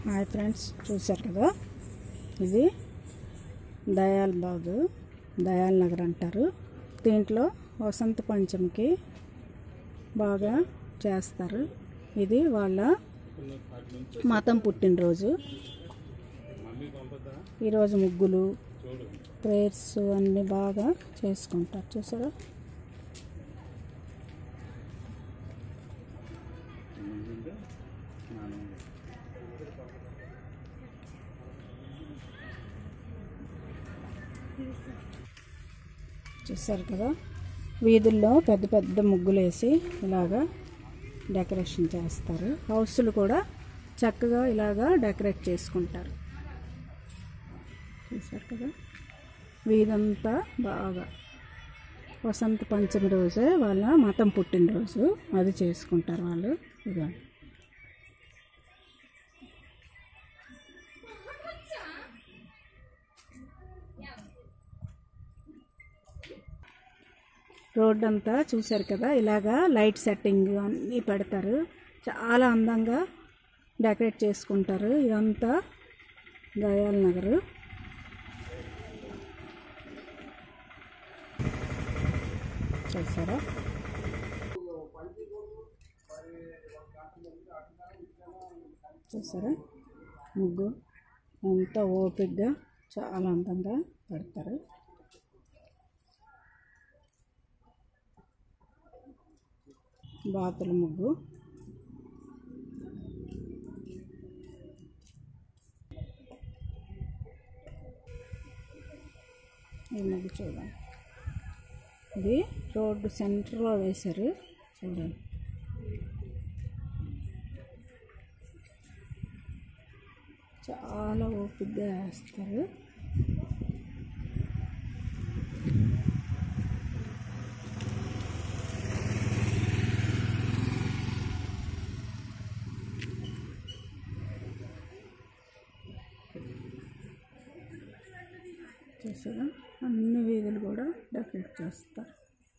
Hi friends చూశారు కదా ఇది దయాల్ బాగ్ దయాల్ నగర్ అంటారు దీంట్లో వసంత పంచమికి బాగా చేస్తారు ఇది వాళ్ళ మతం పుట్టినరోజు ఈరోజు ముగ్గులు ప్రేయర్స్ అన్నీ బాగా చేసుకుంటారు చూసారా చూసారు కదా వీధుల్లో పెద్ద పెద్ద ముగ్గులు వేసి ఇలాగా డెకరేషన్ చేస్తారు హౌస్లు కూడా చక్కగా ఇలాగా డెకరేట్ చేసుకుంటారు చూసారు కదా వీధంతా బాగా వసంత పంచమి రోజే వాళ్ళ మతం పుట్టినరోజు అది చేసుకుంటారు వాళ్ళు ఇక రోడ్ అంతా చూశారు కదా ఇలాగా లైట్ సెట్టింగ్ అన్నీ పెడతారు చాలా అందంగా డెకరేట్ చేసుకుంటారు ఇదంతా దయాల్ నగర్ చూసారా చూసారా ముగ్గు ఎంత ఓపిక్గా చాలా అందంగా పెడతారు బాతుల ముగ్గు ఈ ముగ్గు చూడండి ఇది రోడ్డు సెంటర్లో వేశారు చూడండి చాలా ఓపికగా వేస్తారు చూసారా అన్ని వీధులు కూడా డెకరేట్ చేస్తారు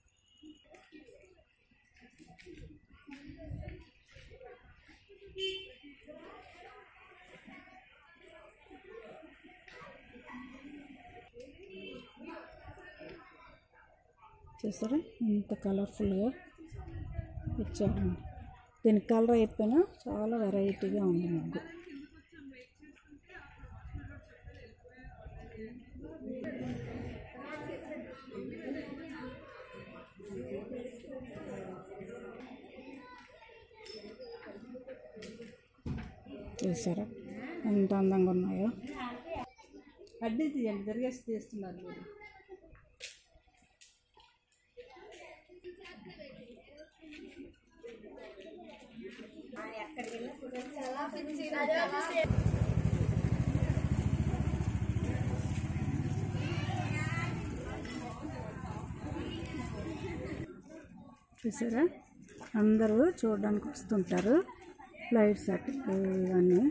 చూసారా ఎంత కలర్ఫుల్గా ఇచ్చారండి దీని కలర్ అయిపోయినా చాలా వెరైటీగా ఉంది ముగ్గు చూసారా ఎంత అందంగా ఉన్నాయో అడ్డీ తీయండి జరిగేసి తీస్తున్నారు మీరు చూసారా అందరూ చూడడానికి వస్తుంటారు లైట్ సెట్టింగ్ ఇవన్నీ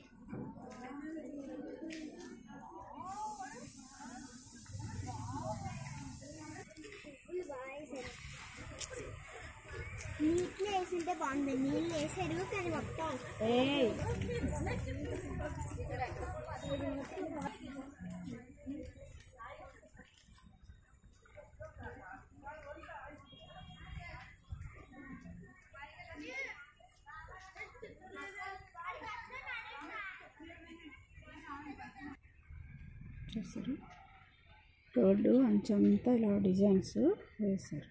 నీటిలో వేసింటే బాగుంది నీళ్ళు వేసారు కానీ మొత్తం చూసారు రోడ్డు అంచంతా ఇలా డిజైన్స్ వేశారు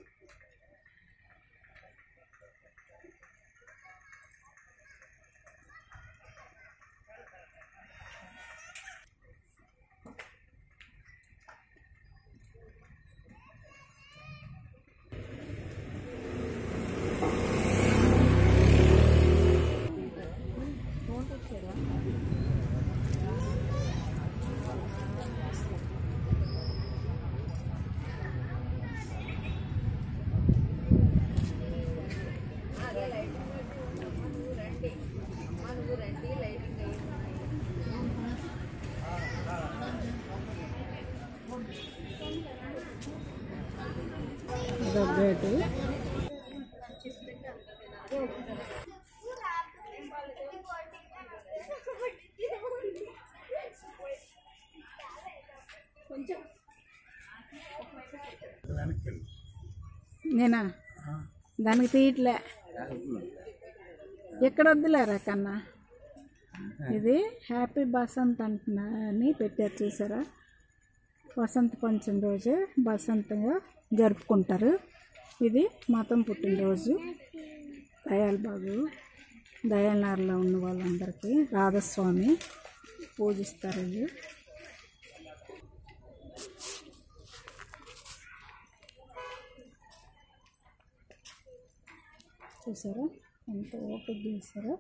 ఇదొక గేటు నేనా దానికి తీయట్లే ఎక్కడ వద్దులేరా కన్నా ఇది హ్యాపీ బసంత్ అంటున్నా అని పెట్టారు చూసారా వసంత పంచమి రోజు బసంతంగా జరుపుకుంటారు ఇది మతం పుట్టినరోజు దయాల్ బాబు దయాలనారులో ఉన్న వాళ్ళందరికీ రాధస్వామి పూజిస్తారు ఇది చూసారా ఎంత ఓపిక చేశారో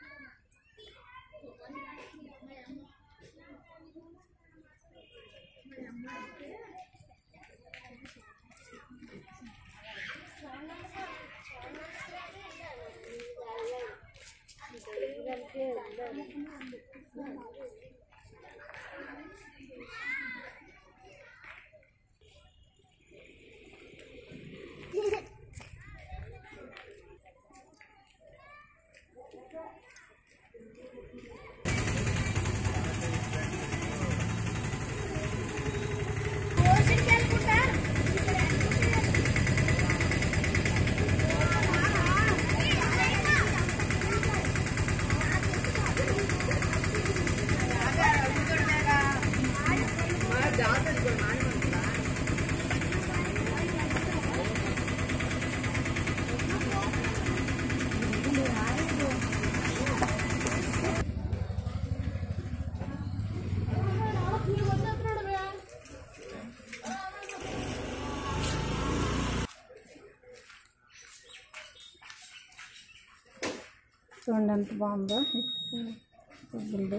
చూడండి ఎంత బాగుందో పువ్వులు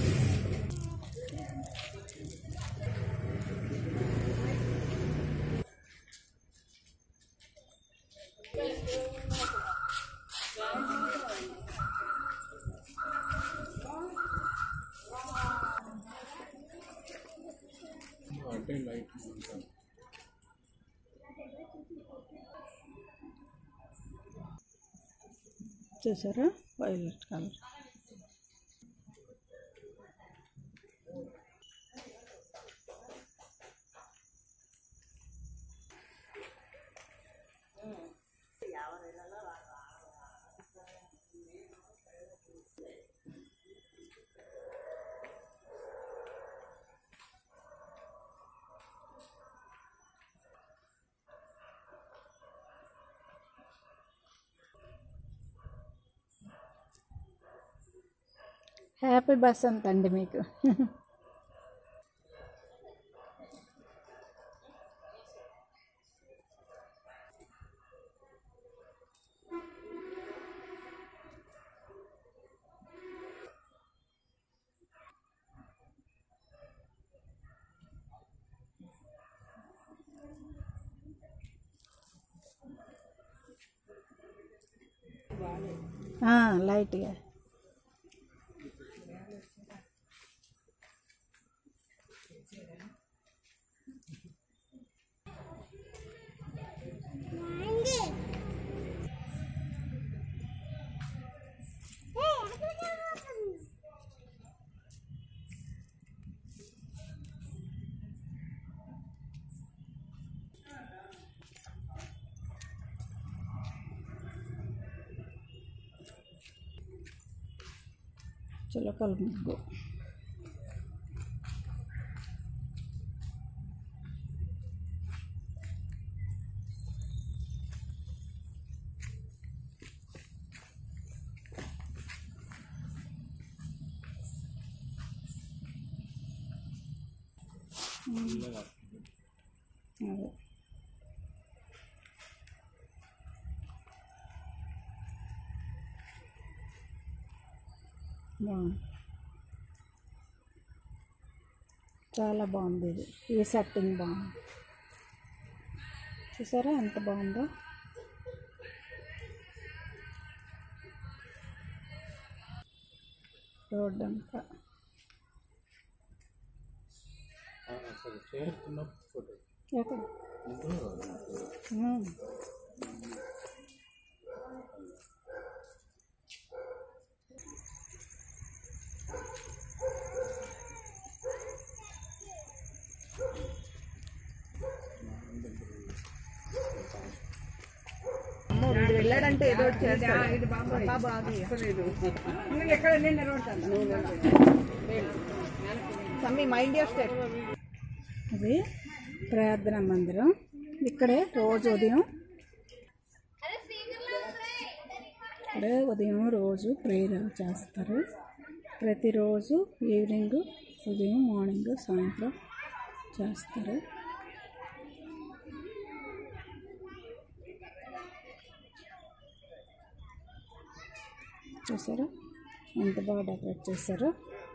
చూసారా వైలెట్ కలర్ హ్యాపీ బసంత్ అండి మీకు ఆ, లైట్గా చిలకల ముగ్గు అదే బాగుంది చాలా బాగుంది ఇది ఈ సెట్టింగ్ బాగుంది చూసారా ఎంత బాగుందో రోడ్ అంతా ఎక్కడ ఉమ్. వెళ్ళాడంటే ఏదో ఒకటి చేస్తాడు బాబు ఆగి. ఎక్కడ నేను నిలబడతాను సమ్మి మైండ్ యువర్ స్టెప్ అది ప్రార్థన మందిరం ఇక్కడే రోజు ఉదయం ఇక్కడే ఉదయం రోజు ప్రేయర్ చేస్తారు ప్రతిరోజు ఈవినింగ్ ఉదయం మార్నింగ్ సాయంత్రం చేస్తారు చూసారా ఎంత బాగా డెకరేట్ చేశారో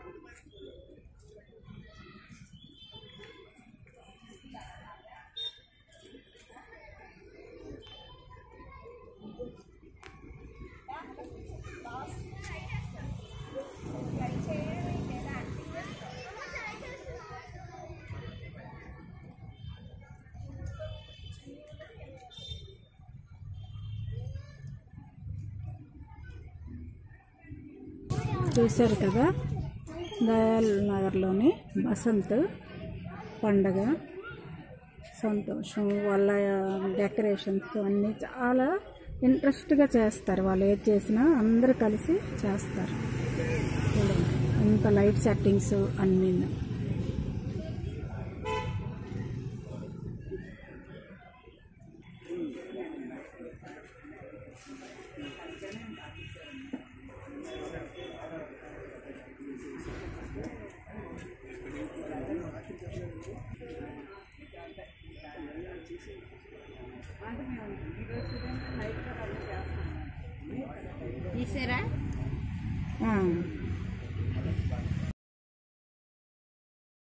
చూశారు కదా దయాల్ నగర్లోని వసంత్ పండగ సంతోషం వాళ్ళ డెకరేషన్స్ అన్నీ చాలా ఇంట్రెస్ట్గా చేస్తారు వాళ్ళు ఏది చేసినా అందరూ కలిసి చేస్తారు చూడండి అంత లైట్ సెట్టింగ్స్ అన్నీ తీసారా ఆ,